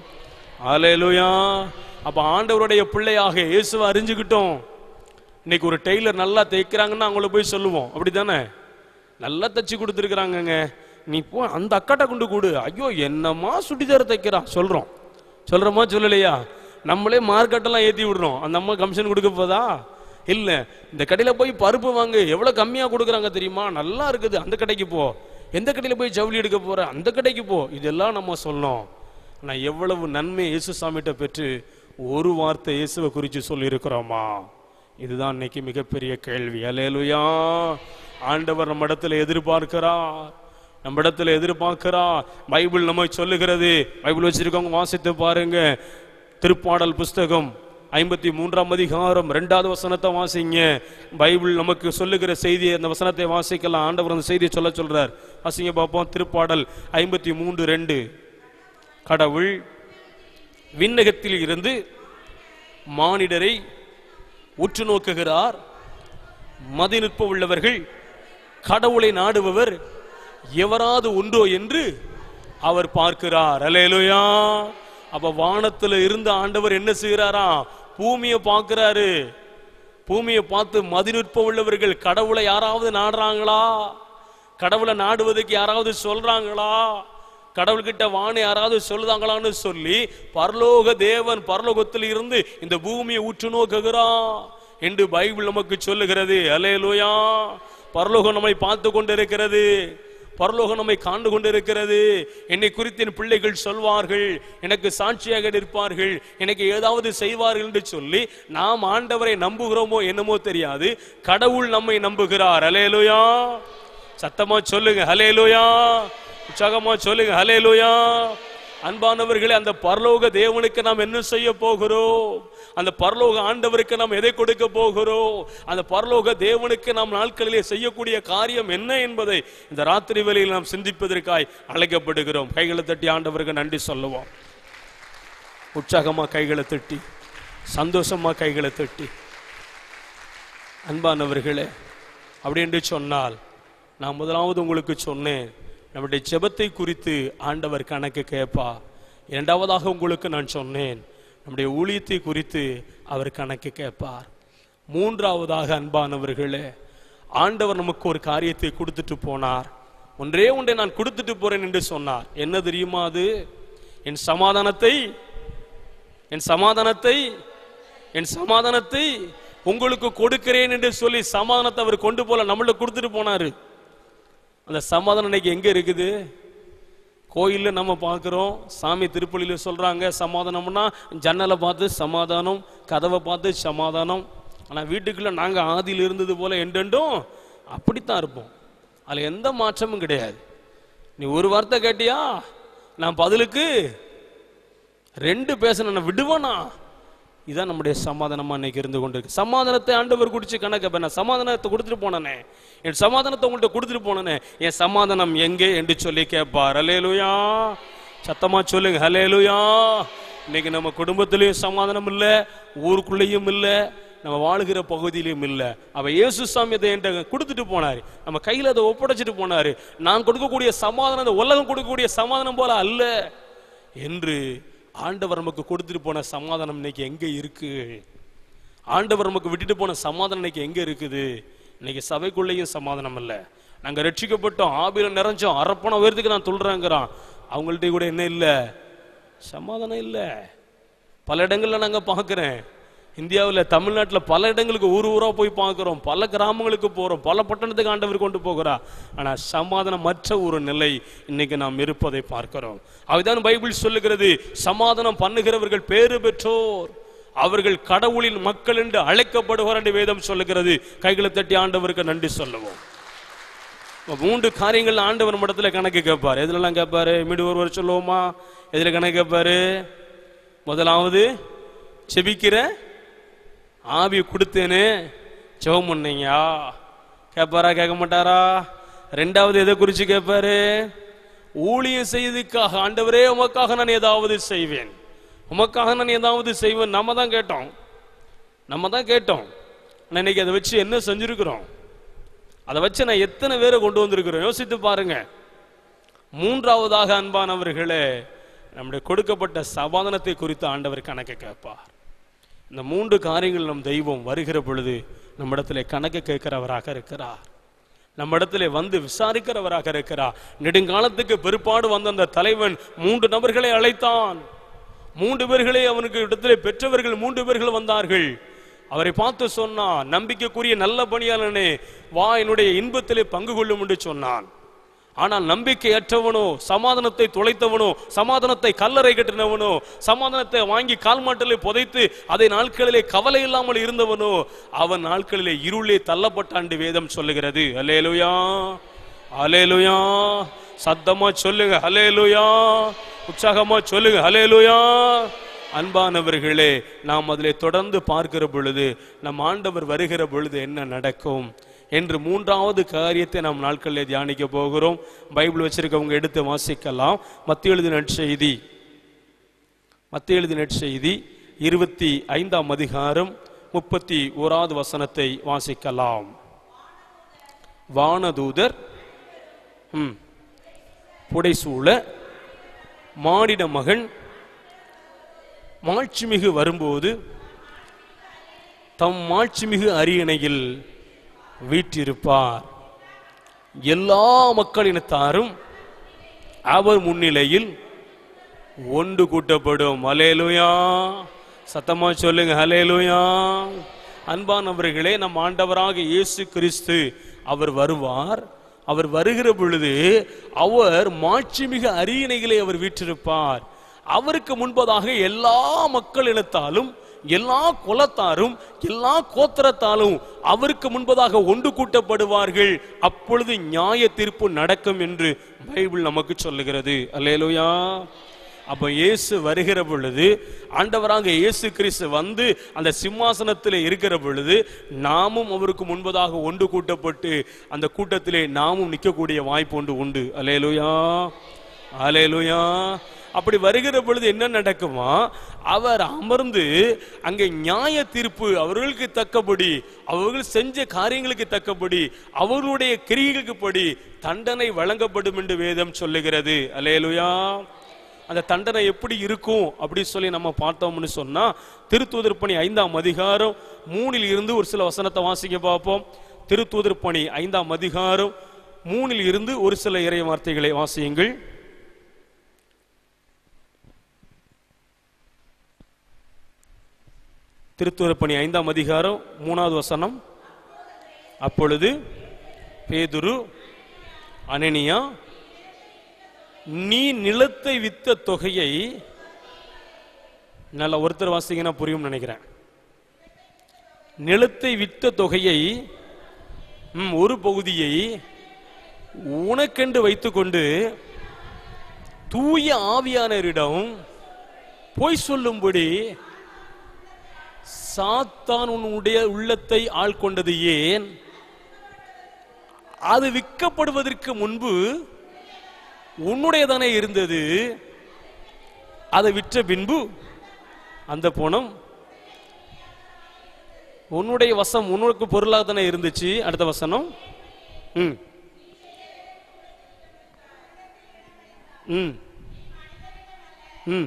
S1: அலேலுயா அப்ப ஆண்டவருடைய பிள்ளையாக இயேசுவை அறிஞ்சுக்கிட்டோம் இன்னைக்கு ஒரு டெய்லர் நல்லா தைக்கிறாங்கன்னா அவங்கள போய் சொல்லுவோம் அப்படிதானே நல்லா தச்சு கொடுத்துருக்குறாங்கங்க நீ போ அந்த அக்காட்ட கொண்டு கொடு ஐயோ என்னம்மா சுடிதார் தைக்கிறான் சொல்றோம் சொல்றோமா சொல்லலையா நம்மளே மார்க்கெட்டெல்லாம் ஏத்தி விடுறோம் அந்த அம்மா கமிஷன் கொடுக்க போதா இல்ல இந்த கடையில போய் பருப்பு வாங்கு எவ்வளவு கம்மியா கொடுக்குறாங்க தெரியுமா நல்லா இருக்குது அந்த கடைக்கு போ எந்த கடையில போய் ஜவுளி எடுக்க போற அந்த கடைக்கு போ இதெல்லாம் நம்ம சொல்லணும் ஆனா எவ்வளவு நன்மை இயேசு சாமிகிட்ட பெற்று ஒரு வார்த்தை இயேசுவை குறித்து சொல்லி இருக்கிறோமா இதுதான் இன்னைக்கு மிகப்பெரிய கேள்வி அலேலுயா ஆண்டவர் நம்ம இடத்துல எதிர்பார்க்கிறார் நம்ம இடத்துல எதிர்பார்க்கிறார் பைபிள் நம்ம சொல்லுகிறது பைபிள் வச்சிருக்கவங்க வாசித்து பாருங்க திருப்பாடல் புஸ்தகம் ஐம்பத்தி மூன்றாம் அதிகாரம் ரெண்டாவது வசனத்தை வாசிங்க பைபிள் நமக்கு சொல்லுகிற செய்தியை அந்த வசனத்தை வாசிக்கலாம் ஆண்டவர் அந்த செய்தியை சொல்ல சொல்றார் வாசிங்க பார்ப்போம் திருப்பாடல் ஐம்பத்தி மூன்று ரெண்டு கடவுள் விண்ணகத்தில் இருந்து மானிடரை உற்று நோக்குகிறார் மதிநுட்ப உள்ளவர்கள் கடவுளை நாடுபவர் எவராது உண்டோ என்று அவர் பார்க்கிறார் அல்லேலூயா அப்ப வானத்துல இருந்த ஆண்டவர் என்ன செய்கிறாரா பூமியை பார்க்கிறாரு பூமியை பார்த்து மதிநுட்பம் உள்ளவர்கள் கடவுளை யாராவது நாடுறாங்களா கடவுளை நாடுவதற்கு யாராவது சொல்றாங்களா கடவுள்கிட்ட வாணி யாராவது சொல்லுதாங்களான்னு சொல்லி பரலோக தேவன் பரலோகத்தில் இருந்து இந்த பூமியை உற்று நோக்குகிறான் என்று பைபிள் நமக்கு சொல்லுகிறது அலேலூயா பரலோகம் நம்மை பார்த்து கொண்டிருக்கிறது பரலோகம் நம்மை காண்டு கொண்டிருக்கிறது என்னை குறித்து என் பிள்ளைகள் சொல்வார்கள் எனக்கு சாட்சியாக நிற்பார்கள் எனக்கு ஏதாவது செய்வார்கள் என்று சொல்லி நாம் ஆண்டவரை நம்புகிறோமோ என்னமோ தெரியாது கடவுள் நம்மை நம்புகிறார் அலேலுயா சத்தமா சொல்லுங்க ஹலேலுயா உற்சாகமா சொல்லுங்க ஹலேலுயா அன்பானவர்களே அந்த பரலோக தேவனுக்கு நாம் என்ன செய்ய போகிறோம் அந்த பரலோக ஆண்டவருக்கு நாம் எதை கொடுக்க போகிறோம் அந்த பரலோக தேவனுக்கு நாம் நாட்களிலே செய்யக்கூடிய காரியம் என்ன என்பதை இந்த ராத்திரி வேளையில் நாம் சிந்திப்பதற்காய் அழைக்கப்படுகிறோம் கைகளை தட்டி ஆண்டவருக்கு நன்றி சொல்லுவோம் உற்சாகமா கைகளை தட்டி சந்தோஷமா கைகளை தட்டி அன்பானவர்களே அப்படி என்று சொன்னால் நான் முதலாவது உங்களுக்கு சொன்னேன் நம்முடைய ஜெபத்தை குறித்து ஆண்டவர் கணக்கு கேட்பா இரண்டாவதாக உங்களுக்கு நான் சொன்னேன் நம்முடைய ஊழியத்தை குறித்து அவர் கணக்கு கேட்பார் மூன்றாவதாக அன்பானவர்களே ஆண்டவர் நமக்கு ஒரு காரியத்தை கொடுத்துட்டு போனார் ஒன்றே ஒன்றை நான் கொடுத்துட்டு போறேன் என்று சொன்னார் என்ன தெரியுமா அது என் சமாதானத்தை என் சமாதானத்தை என் சமாதானத்தை உங்களுக்கு கொடுக்கிறேன் என்று சொல்லி சமாதானத்தை அவர் கொண்டு போல நம்மள கொடுத்துட்டு போனாரு அந்த சமாதானம் இன்னைக்கு எங்க இருக்குது கோயில்ல நம்ம பார்க்கிறோம் சாமி திருப்பலியில சொல்றாங்க சமாதானம்னா ஜன்னலை பார்த்து சமாதானம் கதவை பார்த்து சமாதானம் ஆனா வீட்டுக்குள்ள நாங்க ஆதியில் இருந்தது போல என்றென்றும் அப்படித்தான் இருப்போம் அதுல எந்த மாற்றமும் கிடையாது நீ ஒரு வார்த்தை கேட்டியா நான் பதிலுக்கு ரெண்டு பேசணும் நான் விடுவேனா இதான் நம்முடைய சமாதானமா இன்னைக்கு இருந்து கொண்டிருக்கு சமாதானத்தை ஆண்டவர் குடிச்சு கணக்கு நான் சமாதானத்தை கொடுத்துட்டு போனனே என் சமாதானத்தை உங்கள்கிட்ட கொடுத்துட்டு போனனே என் சமாதானம் எங்கே என்று சொல்லி கேட்பார் அலேலுயா சத்தமா சொல்லுங்க ஹலேலுயா இன்னைக்கு நம்ம குடும்பத்திலையும் சமாதானம் இல்லை ஊருக்குள்ளேயும் இல்லை நம்ம வாழுகிற பகுதியிலையும் இல்லை அவ இயேசு சாமி அதை என்கிட்ட கொடுத்துட்டு போனாரு நம்ம கையில் அதை ஒப்படைச்சிட்டு போனாரு நான் கொடுக்கக்கூடிய சமாதானம் இந்த உலகம் கொடுக்கக்கூடிய சமாதானம் போல அல்ல என்று ஆண்டவர் நமக்கு கொடுத்துட்டு போன சமாதானம் இன்னைக்கு எங்க இருக்கு ஆண்டவர் நமக்கு விட்டுட்டு போன சமாதானம் இன்னைக்கு எங்க இருக்குது இன்னைக்கு சபைக்குள்ளேயும் சமாதானம் இல்லை நாங்க ரட்சிக்கப்பட்டோம் ஆபில நிறைஞ்சோம் அரப்பணம் உயரத்துக்கு நான் சொல்றேங்கிறான் அவங்கள்ட்ட கூட என்ன இல்லை சமாதானம் இல்லை பல இடங்கள்ல நாங்க பார்க்கிறேன் இந்தியாவில் தமிழ்நாட்டில் பல இடங்களுக்கு ஊர் ஊரா போய் பார்க்கிறோம் பல கிராமங்களுக்கு போறோம் பல பட்டணத்துக்கு ஆண்டவர் கொண்டு போகிறா ஆனா சமாதானமற்ற ஒரு நிலை இன்னைக்கு நாம் இருப்பதை பார்க்கிறோம் அதுதான் பைபிள் சொல்லுகிறது சமாதானம் பண்ணுகிறவர்கள் பேறு பெற்றோர் அவர்கள் கடவுளின் மக்கள் என்று அழைக்கப்படுவார் என்று வேதம் சொல்லுகிறது கைகளை தட்டி ஆண்டவருக்கு நன்றி சொல்லுவோம் இப்ப மூன்று காரியங்கள் ஆண்டவர் மடத்துல கணக்கு கேட்பார் எதுலலாம் கேட்பாரு மீண்டும் ஒருவர் சொல்லுவோமா எதுல கணக்கு கேட்பாரு முதலாவது செபிக்கிற ஆவி கொடுத்தேன்னு ஜெபம் பண்ணீங்க கேட்பாரா கேட்க மாட்டாரா ரெண்டாவது எதை குறித்து கேட்பாரு ஊழியம் செய்வதற்காக ஆண்டவரே உமக்காக நான் ஏதாவது செய்வேன் உமக்காக நான் ஏதாவது செய்வேன் நம்ம தான் கேட்டோம் நம்ம தான் கேட்டோம் ஆனா இன்னைக்கு அதை வச்சு என்ன செஞ்சிருக்கிறோம் அதை வச்சு நான் எத்தனை பேரை கொண்டு வந்திருக்கிறோம் யோசித்து பாருங்க மூன்றாவதாக அன்பானவர்களே நம்முடைய கொடுக்கப்பட்ட சமாதானத்தை குறித்து ஆண்டவர் கணக்கு கேட்பார் இந்த மூன்று காரியங்கள் நம் தெய்வம் வருகிற பொழுது நம்மிடத்திலே கணக்கு கேட்கிறவராக இருக்கிறார் நம்மிடத்திலே வந்து விசாரிக்கிறவராக இருக்கிறார் நெடுங்காலத்துக்கு பிற்பாடு வந்த அந்த தலைவன் மூன்று நபர்களை அழைத்தான் மூன்று பேர்களே அவனுக்கு இடத்திலே பெற்றவர்கள் மூன்று பேர்கள் வந்தார்கள் அவரை பார்த்து சொன்னான் நம்பிக்கைக்குரிய நல்ல பணியாளனே வா என்னுடைய இன்பத்திலே பங்கு கொள்ளும் என்று சொன்னான் ஆனால் நம்பிக்கையற்றவனோ சமாதானத்தை தொலைத்தவனோ சமாதானத்தை கல்லறை கட்டினவனோ சமாதானத்தை வாங்கி கால் மாட்டிலே புதைத்து அதை நாட்களிலே கவலை இல்லாமல் இருந்தவனோ அவன் நாட்களிலே இருளே தள்ளப்பட்டாண்டு வேதம் சொல்லுகிறது அலேலுயா அலேலுயா சத்தமா சொல்லுங்க ஹலேலுயா உற்சாகமா சொல்லுங்க ஹலேலுயா அன்பானவர்களே நாம் அதிலே தொடர்ந்து பார்க்கிற பொழுது நம் ஆண்டவர் வருகிற பொழுது என்ன நடக்கும் என்று மூன்றாவது காரியத்தை நாம் நாட்களில் தியானிக்க போகிறோம் பைபிள் வச்சிருக்கவங்க எடுத்து வாசிக்கலாம் மத்திய எழுதின நற்செய்தி மத்திய எழுதின நற்செய்தி இருபத்தி ஐந்தாம் அதிகாரம் முப்பத்தி ஓராவது வசனத்தை வாசிக்கலாம் வானதூதர் ம் புடைசூழ மானிட மகன் மாட்சிமிகு வரும்போது தம் மாட்சிமிகு அரியணையில் வீற்றிருப்பார் எல்லா மக்களினத்தாரும் அவர் முன்னிலையில் ஒன்று கூட்டப்படும் அலேலுயா சத்தமா சொல்லுங்க ஹலேலுயா அன்பானவர்களே நம் ஆண்டவராக இயேசு கிறிஸ்து அவர் வருவார் அவர் வருகிற பொழுது அவர் மாட்சிமிகு அரியணைகளை அவர் வீற்றிருப்பார் அவருக்கு முன்பதாக எல்லா மக்கள் இனத்தாலும் எல்லா குலத்தாரும் எல்லா கோத்திரத்தாலும் அவருக்கு முன்பதாக ஒன்று கூட்டப்படுவார்கள் அப்பொழுது நியாய தீர்ப்பு நடக்கும் என்று பைபிள் நமக்கு சொல்லுகிறது அல்லேலூயா அப்ப இயேசு வருகிற பொழுது ஆண்டவராக இயேசு கிறிஸ்து வந்து அந்த சிம்மாசனத்தில் இருக்கிற பொழுது நாமும் அவருக்கு முன்பதாக ஒன்று கூட்டப்பட்டு அந்த கூட்டத்திலே நாமும் நிற்கக்கூடிய வாய்ப்பு ஒன்று உண்டு அலேலுயா அலேலுயா அப்படி வருகிற பொழுது என்ன நடக்குமா அவர் அமர்ந்து அங்கே நியாய தீர்ப்பு அவர்களுக்கு தக்கபடி அவர்கள் செஞ்ச காரியங்களுக்கு தக்கபடி அவர்களுடைய கிரியைகளுக்கு படி தண்டனை வழங்கப்படும் என்று வேதம் சொல்லுகிறது அலேலுயா அந்த தண்டனை எப்படி இருக்கும் அப்படின்னு சொல்லி நம்ம பார்த்தோம்னு சொன்னா திருத்தூதர் பணி ஐந்தாம் அதிகாரம் மூணில் இருந்து ஒரு சில வசனத்தை வாசிக்க பார்ப்போம் திருத்தூதர் பணி ஐந்தாம் அதிகாரம் மூணில் இருந்து ஒரு சில இறை வார்த்தைகளை வாசியுங்கள் திருத்தூதர் பணி ஐந்தாம் அதிகாரம் மூணாவது வசனம் அப்பொழுது பேதுரு அனனியா நீ நிலத்தை வித்த தொகையை நல்ல ஒருத்தர் வாசிங்கன்னா புரியும் நினைக்கிறேன் நிலத்தை வித்த தொகையை ம், ஒரு பகுதியை உனக்கென்று வைத்துக்கொண்டு தூய ஆவியானவரிடம் பொய் சொல்லும்படி சாத்தான் உன்னுடைய உள்ளத்தை ஆள்கொண்டது ஏன் அது விற்கப்படுவதற்கு முன்பு உன்னுடையதானே இருந்தது அதை விற்ற பின்பு அந்த பணம் உன்னுடைய வசம் உனக்கு பொருளாக தானே இருந்துச்சு அடுத்த வசனம் ம் ம் ம்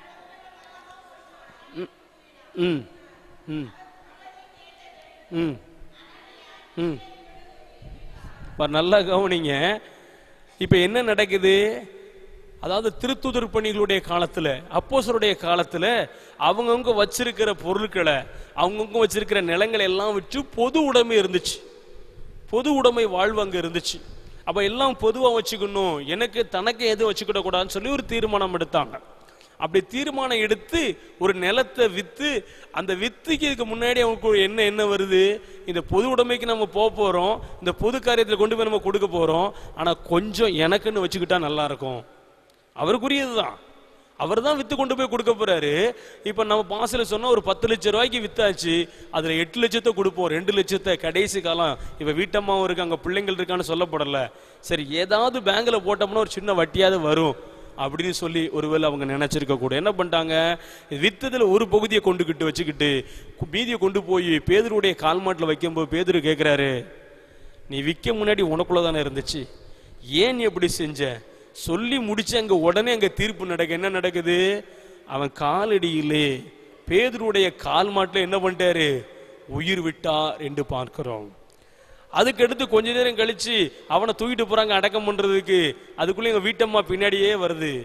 S1: ம் ம் ம் ம் இப்ப நல்லா கவனிங்க இப்ப என்ன நடக்குது அதாவது திருத்துதர் பணிகளுடைய காலத்துல அப்போசருடைய காலத்துல அவங்கவுங்க வச்சிருக்கிற பொருட்களை அவங்கவுங்க வச்சிருக்கிற நிலங்களை எல்லாம் விற்று பொது உடைமை இருந்துச்சு பொது உடைமை வாழ்வு அங்க இருந்துச்சு அப்ப எல்லாம் பொதுவா வச்சுக்கணும் எனக்கு தனக்கு எதுவும் வச்சுக்கிட கூடாதுன்னு சொல்லி ஒரு தீர்மானம் எடுத்தாங்க அப்படி தீர்மானம் எடுத்து ஒரு நிலத்தை வித்து அந்த வித்துக்கு முன்னாடி அவங்களுக்கு என்ன என்ன வருது இந்த பொது உடைமைக்கு நம்ம போக போறோம் இந்த பொது காரியத்தில் கொண்டு போய் நம்ம கொடுக்க போறோம் ஆனா கொஞ்சம் எனக்குன்னு வச்சுக்கிட்டா நல்லா இருக்கும் அவருக்குரியதுதான் அவர் தான் வித்து கொண்டு போய் கொடுக்க போறாரு இப்ப நம்ம பாசல சொன்னா ஒரு பத்து லட்சம் ரூபாய்க்கு வித்தாச்சு அதுல எட்டு லட்சத்தை கொடுப்போம் ரெண்டு லட்சத்தை கடைசி காலம் இப்ப வீட்டம்மாவும் இருக்கு அங்க பிள்ளைங்கள் இருக்கான்னு சொல்லப்படல சரி ஏதாவது பேங்க்ல போட்டோம்னா ஒரு சின்ன வட்டியாவது வரும் அப்படின்னு சொல்லி ஒருவேளை அவங்க நினைச்சிருக்க கூட என்ன பண்ணிட்டாங்க வித்ததுல ஒரு பகுதியை கொண்டுகிட்டு வச்சுக்கிட்டு கு- மீதியை கொண்டு போய் பேதருடைய கால் மாட்டில் வைக்கும்போது பேதுரு கேட்கிறாரு நீ விற்க முன்னாடி உனக்குள்ள தானே இருந்துச்சு ஏன் நீ எப்படி செஞ்ச சொல்லி முடிச்சு அங்க உடனே அங்க தீர்ப்பு நடக்க என்ன நடக்குது அவன் காலடியிலே பேதுருடைய கால் மாட்டில் என்ன பண்ணிட்டாரு உயிர் விட்டார் என்று பார்க்கிறோம் அதுக்கு அடுத்து கொஞ்ச நேரம் கழிச்சு அவனை தூக்கிட்டு போறாங்க அடக்கம் பண்றதுக்கு அதுக்குள்ள எங்க வீட்டம்மா பின்னாடியே வருது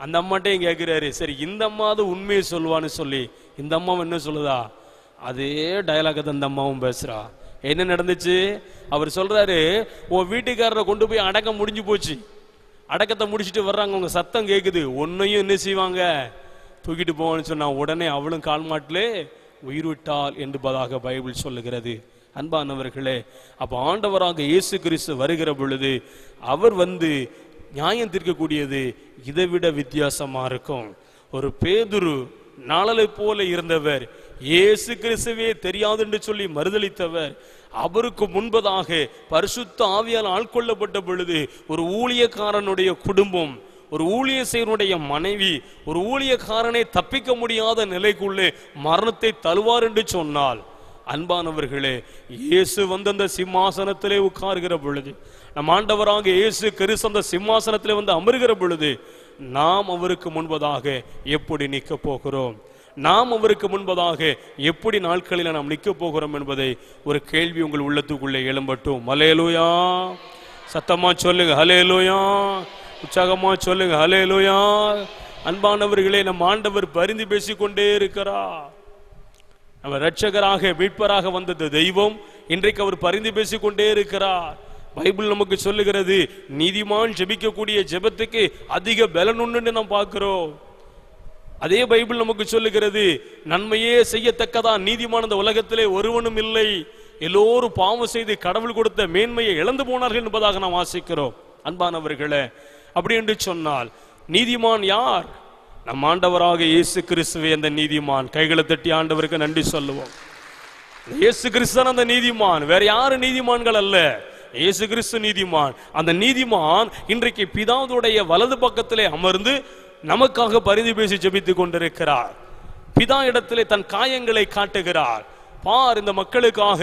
S1: அந்த அம்மாட்டையும் கேட்கிறாரு சரி இந்த அம்மாவது உண்மையை சொல்லுவான்னு சொல்லி இந்த அம்மாவும் என்ன சொல்லுதா அதே டயலாக தான் இந்த அம்மாவும் பேசுறா என்ன நடந்துச்சு அவர் சொல்றாரு உன் வீட்டுக்காரரை கொண்டு போய் அடக்கம் முடிஞ்சு போச்சு அடக்கத்தை முடிச்சிட்டு வர்றாங்க உங்க சத்தம் கேக்குது ஒன்னையும் என்ன செய்வாங்க தூக்கிட்டு போவான்னு சொன்னா உடனே அவளும் கால் மாட்டிலே உயிர் விட்டாள் என்பதாக பைபிள் சொல்லுகிறது அன்பானவர்களே அப்ப ஆண்டவராக இயேசு கிறிஸ்து வருகிற பொழுது அவர் வந்து நியாயம் தீர்க்கக்கூடியது இதை விட வித்தியாசமா இருக்கும் ஒரு பேதுரு நாளலை போல இருந்தவர் இயேசு கிறிஸ்துவே தெரியாது என்று சொல்லி மறுதளித்தவர் அவருக்கு முன்பதாக பரிசுத்த ஆவியால் ஆட்கொள்ளப்பட்ட பொழுது ஒரு ஊழியக்காரனுடைய குடும்பம் ஒரு ஊழியசையனுடைய மனைவி ஒரு ஊழியக்காரனை தப்பிக்க முடியாத நிலைக்குள்ளே மரணத்தை தழுவார் என்று சொன்னால் அன்பானவர்களே இயேசு வந்து அந்த சிம்மாசனத்திலே உட்காருகிற பொழுது நம் ஆண்டவராக இயேசு கிறிஸ்து அந்த சிம்மாசனத்திலே வந்து அமருகிற பொழுது நாம் அவருக்கு முன்பதாக எப்படி நிற்க போகிறோம் நாம் அவருக்கு முன்பதாக எப்படி நாட்களில் நாம் நிற்க போகிறோம் என்பதை ஒரு கேள்வி உங்கள் உள்ளத்துக்குள்ளே எழும்பட்டும் மலேலுயா சத்தமா சொல்லுங்க ஹலேலுயா உற்சாகமா சொல்லுங்க ஹலேலுயா அன்பானவர்களே நம் ஆண்டவர் பரிந்து பேசிக்கொண்டே இருக்கிறார் நம்ம ரட்சகராக மீட்பராக வந்தது தெய்வம் இன்றைக்கு அவர் பரிந்து பேசிக்கொண்டே இருக்கிறார் பைபிள் நமக்கு சொல்லுகிறது நீதிமான் ஜெபிக்கக்கூடிய ஜெபத்துக்கு அதிக பலன் உண்டுன்னு நாம் பார்க்கிறோம் அதே பைபிள் நமக்கு சொல்லுகிறது நன்மையே செய்யத்தக்கதா நீதிமான இந்த உலகத்திலே ஒருவனும் இல்லை எல்லோரும் பாவம் செய்து கடவுள் கொடுத்த மேன்மையை இழந்து போனார்கள் என்பதாக நாம் வாசிக்கிறோம் அன்பானவர்களே அப்படி என்று சொன்னால் நீதிமான் யார் நம் ஆண்டவராக இயேசு கிறிஸ்துவே அந்த நீதிமான் கைகளை தட்டி ஆண்டவருக்கு நன்றி சொல்லுவோம் இயேசு கிறிஸ்து தான் அந்த நீதிமான் வேற யாரு நீதிமான்கள் அல்ல இயேசு கிறிஸ்து நீதிமான் அந்த நீதிமான் இன்றைக்கு பிதாவுடைய வலது பக்கத்திலே அமர்ந்து நமக்காக பரிந்து பேசி ஜெபித்துக் கொண்டிருக்கிறார் பிதா இடத்திலே தன் காயங்களை காட்டுகிறார் பார் இந்த மக்களுக்காக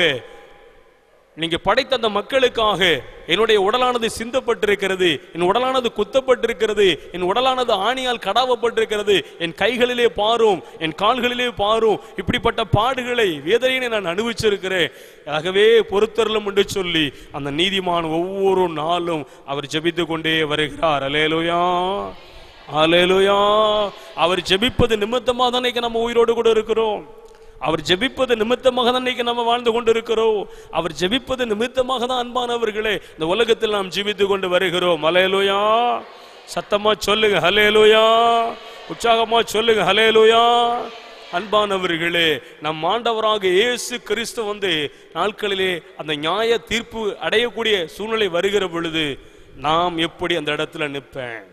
S1: நீங்க படைத்த அந்த மக்களுக்காக என்னுடைய உடலானது சிந்தப்பட்டிருக்கிறது என் உடலானது குத்தப்பட்டிருக்கிறது என் உடலானது ஆணியால் கடாவப்பட்டிருக்கிறது என் கைகளிலே பாரும் என் கால்களிலே பாரும் இப்படிப்பட்ட பாடுகளை வேதனையை நான் அனுபவிச்சிருக்கிறேன் ஆகவே பொறுத்தரலும் என்று சொல்லி அந்த நீதிமான் ஒவ்வொரு நாளும் அவர் ஜெபித்து கொண்டே வருகிறார் அலேலுயா அலேலுயா அவர் ஜெபிப்பது நிமித்தமாக தான் இன்னைக்கு நம்ம உயிரோடு கூட இருக்கிறோம் அவர் ஜெபிப்பது நிமித்தமாக தான் இன்னைக்கு நம்ம வாழ்ந்து கொண்டிருக்கிறோம் அவர் ஜெபிப்பது நிமித்தமாக தான் அன்பானவர்களே இந்த உலகத்தில் நாம் ஜெபித்து கொண்டு வருகிறோம் ஹலேலுயா சத்தமா சொல்லுங்க ஹலேலுயா உற்சாகமா சொல்லுங்க ஹலேலுயா அன்பானவர்களே நம் ஆண்டவராக இயேசு கிறிஸ்து வந்து நாட்களிலே அந்த நியாய தீர்ப்பு அடையக்கூடிய சூழ்நிலை வருகிற பொழுது நாம் எப்படி அந்த இடத்துல நிற்பேன்